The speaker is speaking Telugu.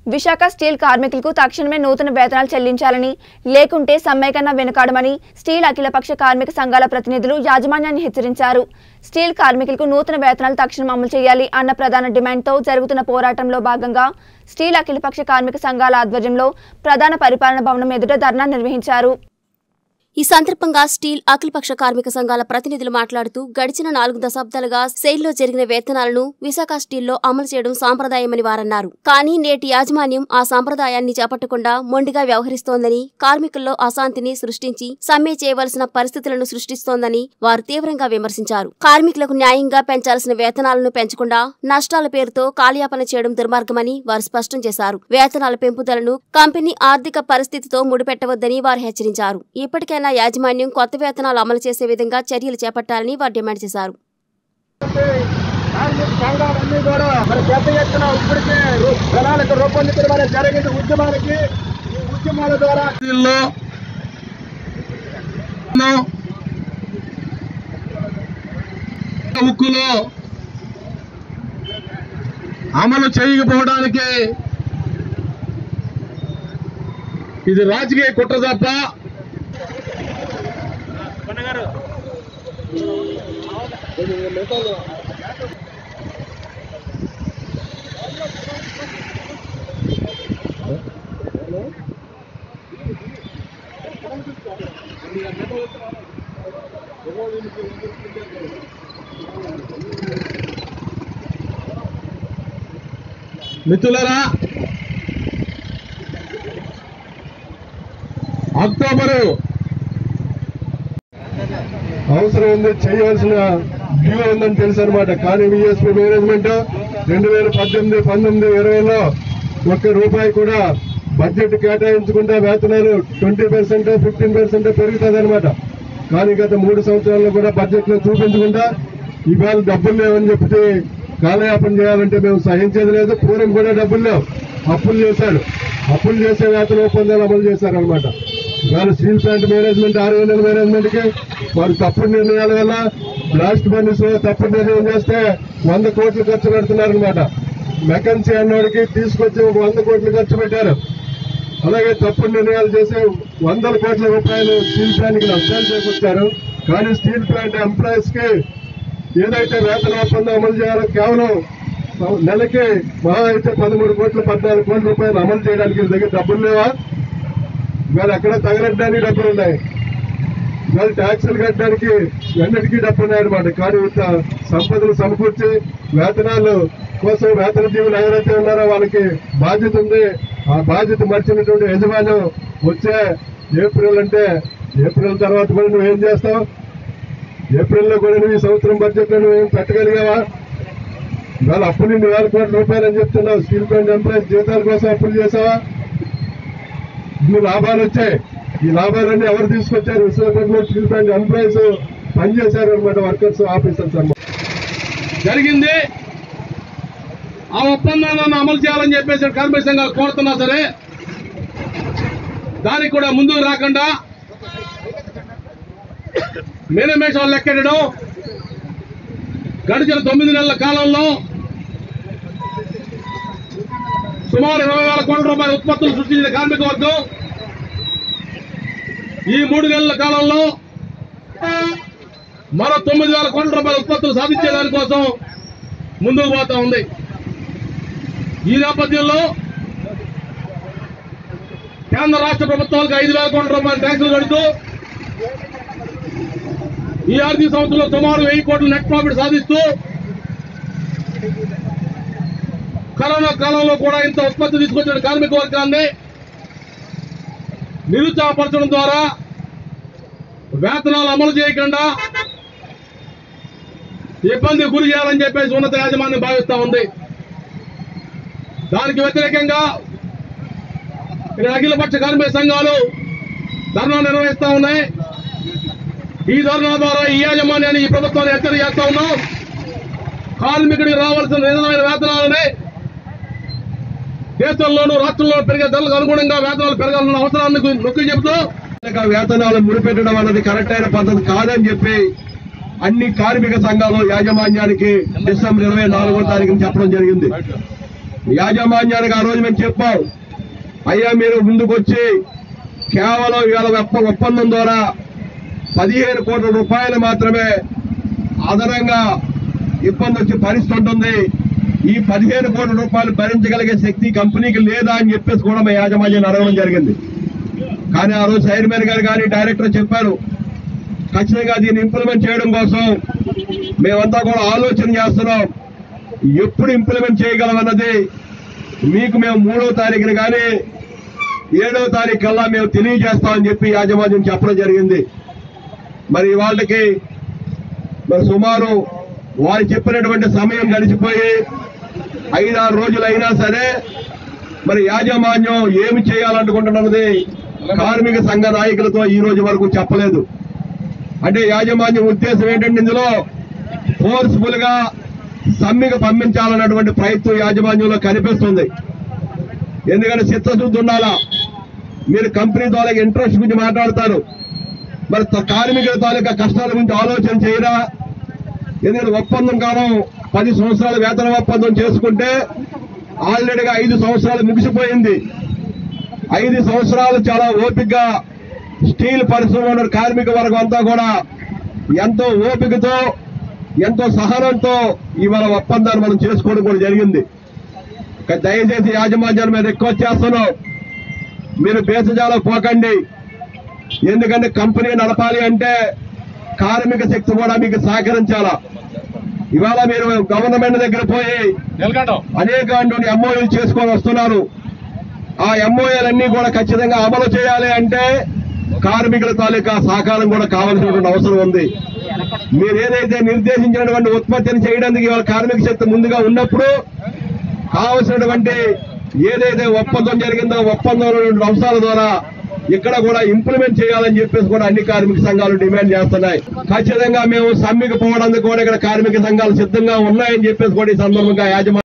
విశాఖ స్టీల్ కార్మికులకు తక్షణమే నూతన వేతనాలు చెల్లించాలని లేకుంటే సమ్మె కన్నా వెనుకాడమని స్టీల్ అఖిలపక్ష కార్మిక సంఘాల ప్రతినిధులు యాజమాన్యాన్ని హెచ్చరించారు స్టీల్ కార్మికులకు నూతన వేతనాలు తక్షణం అమలు చేయాలి అన్న ప్రధాన డిమాండ్తో జరుగుతున్న పోరాటంలో భాగంగా స్టీల్ అఖిలపక్ష కార్మిక సంఘాల ఆధ్వర్యంలో ప్రధాన పరిపాలన భవనం ఎదుట ధర్నా నిర్వహించారు ఈ సందర్భంగా స్టీల్ అఖిలపక్ష కార్మిక సంఘాల ప్రతినిధులు మాట్లాడుతూ గడిచిన నాలుగు దశాబ్దాలుగా సెయిల్లో జరిగిన వేతనాలను విశాఖ స్టీల్లో అమలు చేయడం సాంప్రదాయమని వారన్నారు కానీ నేటి యాజమాన్యం ఆ సాంప్రదాయాన్ని చేపట్టకుండా మొండిగా వ్యవహరిస్తోందని కార్మికుల్లో అశాంతిని సృష్టించి సమ్మె చేయవలసిన పరిస్థితులను సృష్టిస్తోందని వారు తీవ్రంగా విమర్శించారు కార్మికులకు న్యాయంగా పెంచాల్సిన వేతనాలను పెంచకుండా నష్టాల పేరుతో కాలయాపన చేయడం దుర్మార్గమని వారు స్పష్టం చేశారు వేతనాల పెంపుదలను కంపెనీ ఆర్థిక పరిస్థితితో ముడిపెట్టవద్దని వారు హెచ్చరించారు ఇప్పటికైనా యాజమాన్యం కొత్త వేతనాలు అమలు చేసే విధంగా చర్యలు చేపట్టాలని వారు డిమాండ్ చేశారు కార్మిక సంఘాలన్నీ కూడా మరి పెద్ద ఎత్తున ఇప్పటికే రూ- ప్రణాళిక రూపొందించడం అనేది జరిగింది ఉద్యమానికి ఈ ఉద్యమాల ద్వారా దీనిలో ఉక్కులో అమలు చేయకపోవడానికి ఇది రాజకీయ కుట్ర తప్ప మిత్రులరా అక్టోబరు అవసరం ఉంది చేయవలసిన డ్యూ ఉందని తెలుసు అనమాట కానీ విఎస్పీ మేనేజ్మెంట్ రెండు వేల పద్దెనిమిది పంతొమ్మిది ఇరవైలో ఒక్క రూపాయి కూడా బడ్జెట్ కేటాయించకుండా వేతనాలు ట్వంటీ పర్సెంట్ ఫిఫ్టీన్ పర్సెంట్ పెరుగుతుంది అనమాట కానీ గత మూడు సంవత్సరాల్లో కూడా బడ్జెట్ లో చూపించకుండా ఇవాళ డబ్బులు లేవని చెప్తే కాలయాపన చేయాలంటే మేము సహించేది లేదు పూర్వం కూడా డబ్బులు లేవు అప్పులు చేశాడు అప్పులు చేసే వేతన ఒప్పందాలు అమలు చేశారనమాట ఇవాళ steel plant management RNL management కి వారు తప్పుడు నిర్ణయాల వల్ల బ్లాస్ట్ బర్నిస్ లో తప్పుడు నిర్ణయం చేస్తే వంద కోట్లు ఖర్చు పెడుతున్నారనమాట మెకన్సీ అన్నోడికి తీసుకొచ్చి ఒక వంద కోట్లు ఖర్చు పెట్టారు అలాగే తప్పుడు నిర్ణయాలు చేసి వందల కోట్ల రూపాయలు స్టీల్ ప్లాంట్ కి నష్టాలు చేకూర్చారు కానీ స్టీల్ ప్లాంట్ ఎంప్లాయీస్ కి ఏదైతే వేతన ఒప్పందం అమలు చేయాలో కేవలం నెలకి మహా అయితే పదమూడు కోట్ల పద్నాలుగు కోట్ల రూపాయలు అమలు చేయడానికి వీళ్ళ దగ్గర డబ్బులు లేవా ఇవాళ ఎక్కడ తగలడానికి డబ్బులు ఉన్నాయి ఇవాళ ట్యాక్సులు కట్టడానికి ఎన్నటికీ డబ్బు ఉన్నాయి అనమాట కానీ ఇంత సంపదలు సమకూర్చి వేతనాలు కోసం వేతన జీవులు ఎవరైతే ఉన్నారో వాళ్ళకి బాధ్యత ఉంది ఆ బాధ్యత మర్చినటువంటి యజమానం వచ్చే ఏప్రిల్ అంటే ఏప్రిల్ తర్వాత కూడా నువ్వేం చేస్తావు ఏప్రిల్లో కూడా నువ్వు ఈ సంవత్సరం బడ్జెట్ లో నువ్వేం పెట్టగలిగావా ఇవాళ అప్పులు ఇన్ని వేల కోట్ల రూపాయలు అని చెప్తున్నావు స్టీల్ ప్లాంట్ ఎంప్లాయీస్ జీతాల కోసం అప్పులు చేసావా ఇన్ని లాభాలు వచ్చాయి ఈ లాభాలన్నీ ఎవరు తీసుకొచ్చారు విశాఖపట్నం స్టీల్ ప్లాంట్ ఎంప్లాయీస్ పనిచేశారు అనమాట వర్కర్స్ ఆఫీసర్స్ అన్నమాట జరిగింది ఆ ఒప్పందాలను అమలు చేయాలని చెప్పేసి కార్మిక సంఘాలు కోరుతున్నా సరే దానికి కూడా ముందుకు రాకుండా మేనమేషాలు లెక్కెట్టడం గడిచిన తొమ్మిది నెలల కాలంలో సుమారు ఇరవై వేల కోట్ల రూపాయల ఉత్పత్తులు సృష్టించిన కార్మిక వర్గం ఈ మూడు నెలల కాలంలో మరో తొమ్మిది వేల కోట్ల రూపాయల ఉత్పత్తులు సాధించే దానికోసం ముందుకు పోతా ఉంది ఈ నేపథ్యంలో కేంద్ర రాష్ట్ర ప్రభుత్వాలకు ఐదు వేల కోట్ల రూపాయల ట్యాక్సులు కడుతూ ఈ ఆర్థిక సంవత్సరంలో సుమారు వెయ్యి కోట్ల నెట్ ప్రాఫిట్ సాధిస్తూ కరోనా కాలంలో కూడా ఇంత ఉత్పత్తి తీసుకొచ్చిన కార్మిక వర్గాన్ని నిరుత్సాహపరచడం ద్వారా వేతనాలు అమలు చేయకుండా ఇబ్బంది గురి చేయాలని చెప్పేసి ఉన్నత యాజమాన్యం భావిస్తా ఉంది దానికి వ్యతిరేకంగా ఇక్కడ అఖిలపక్ష కార్మిక సంఘాలు ధర్నా నిర్వహిస్తా ఉన్నాయి ఈ ధర్నా ద్వారా ఈ యాజమాన్యాన్ని ఈ ప్రభుత్వాన్ని హెచ్చరిక చేస్తా ఉన్నాం కార్మికుడికి రావాల్సిన నిజమైన వేతనాలని దేశంలోనూ రాష్ట్రంలో పెరిగే ధరలకు అనుగుణంగా వేతనాలు పెరగాలన్న అవసరాన్ని నొక్కి చెబుతూ ఇక వేతనాలు ముడిపెట్టడం అన్నది కరెక్ట్ అయిన పద్ధతి కాదని చెప్పి అన్ని కార్మిక సంఘాలు యాజమాన్యానికి డిసెంబర్ ఇరవై నాలుగో తారీఖున చెప్పడం జరిగింది యాజమాన్యానికి ఆ రోజు మేము చెప్పాం అయ్యా మీరు ముందుకొచ్చి కేవలం ఇవాళ ఒప్ప- ఒప్పందం ద్వారా పదిహేను కోట్ల రూపాయలు మాత్రమే అదనంగా ఇబ్బంది వచ్చే పరిస్థితి ఉంటుంది ఈ పదిహేను కోట్ల రూపాయలు భరించగలిగే శక్తి కంపెనీకి లేదా అని చెప్పేసి కూడా మా యాజమాన్యాన్ని అడగడం జరిగింది కానీ ఆ రోజు చైర్మన్ గారు కానీ డైరెక్టర్ చెప్పారు ఖచ్చితంగా దీన్ని ఇంప్లిమెంట్ చేయడం కోసం మేమంతా కూడా ఆలోచన చేస్తున్నాం ఎప్పుడు ఇంప్లిమెంట్ చేయగలం అన్నది మీకు మేము మూడో తారీఖున కానీ ఏడవ తారీఖు కల్లా మేము తెలియజేస్తామని చెప్పి యాజమాన్యం చెప్పడం జరిగింది మరి వాళ్ళకి మరి సుమారు వారు చెప్పినటువంటి సమయం గడిచిపోయి ఐదారు రోజులు అయినా సరే మరి యాజమాన్యం ఏమి చేయాలనుకుంటున్నది కార్మిక సంఘ నాయకులతో ఈ రోజు వరకు చెప్పలేదు అంటే యాజమాన్యం ఉద్దేశం ఏంటంటే ఇందులో ఫోర్స్ఫుల్ గా సమ్మెకు పంపించాలన్నటువంటి ప్రయత్నం యాజమాన్యంలో కనిపిస్తుంది ఎందుకంటే చిత్తశుద్ధి ఉండాలా మీరు కంపెనీ తాలూకా ఇంట్రెస్ట్ గురించి మాట్లాడతారు మరి త- కార్మికుల తాలూకా కష్టాల గురించి ఆలోచన చేయరా ఎందుకంటే ఒప్పందం కాలం పది సంవత్సరాల వేతన ఒప్పందం చేసుకుంటే ఆల్రెడీగా ఐదు సంవత్సరాలు ముగిసిపోయింది ఐదు సంవత్సరాలు చాలా ఓపికగా స్టీల్ పరిశ్రమ ఉన్న కార్మిక వర్గం అంతా కూడా ఎంతో ఓపికతో ఎంతో సహనంతో ఇవాళ ఒప్పందాన్ని మనం చేసుకోవడం కూడా జరిగింది ఇక దయచేసి యాజమాన్యాన్ని మీద ఎక్కువ చేస్తున్నాం మీరు బేసజాలో పోకండి ఎందుకంటే కంపెనీ నడపాలి అంటే కార్మిక శక్తి కూడా మీకు సహకరించాలా ఇవాళ మీరు గవర్నమెంట్ దగ్గర పోయి అనేక ఎంఓఏలు చేసుకొని వస్తున్నారు ఆ ఎంఓఏలన్నీ కూడా ఖచ్చితంగా అమలు చేయాలి అంటే కార్మికుల తాలూకా సహకారం కూడా కావాల్సినటువంటి అవసరం ఉంది మీరు ఏదైతే నిర్దేశించినటువంటి ఉత్పత్తిని చేయడానికి ఇవాళ కార్మిక శక్తి ముందుగా ఉన్నప్పుడు కావలసినటువంటి ఏదైతే ఒప్పందం జరిగిందో ఒప్పందంలో ఉన్న అంశాల ద్వారా ఇక్కడ కూడా ఇంప్లిమెంట్ చేయాలని చెప్పేసి కూడా అన్ని కార్మిక సంఘాలు డిమాండ్ చేస్తున్నాయి ఖచ్చితంగా మేము సమ్మెకు పోవడానికి కూడా ఇక్కడ కార్మిక సంఘాలు సిద్ధంగా ఉన్నాయని చెప్పేసి కూడా ఈ సందర్భంగా యాజమాన్యం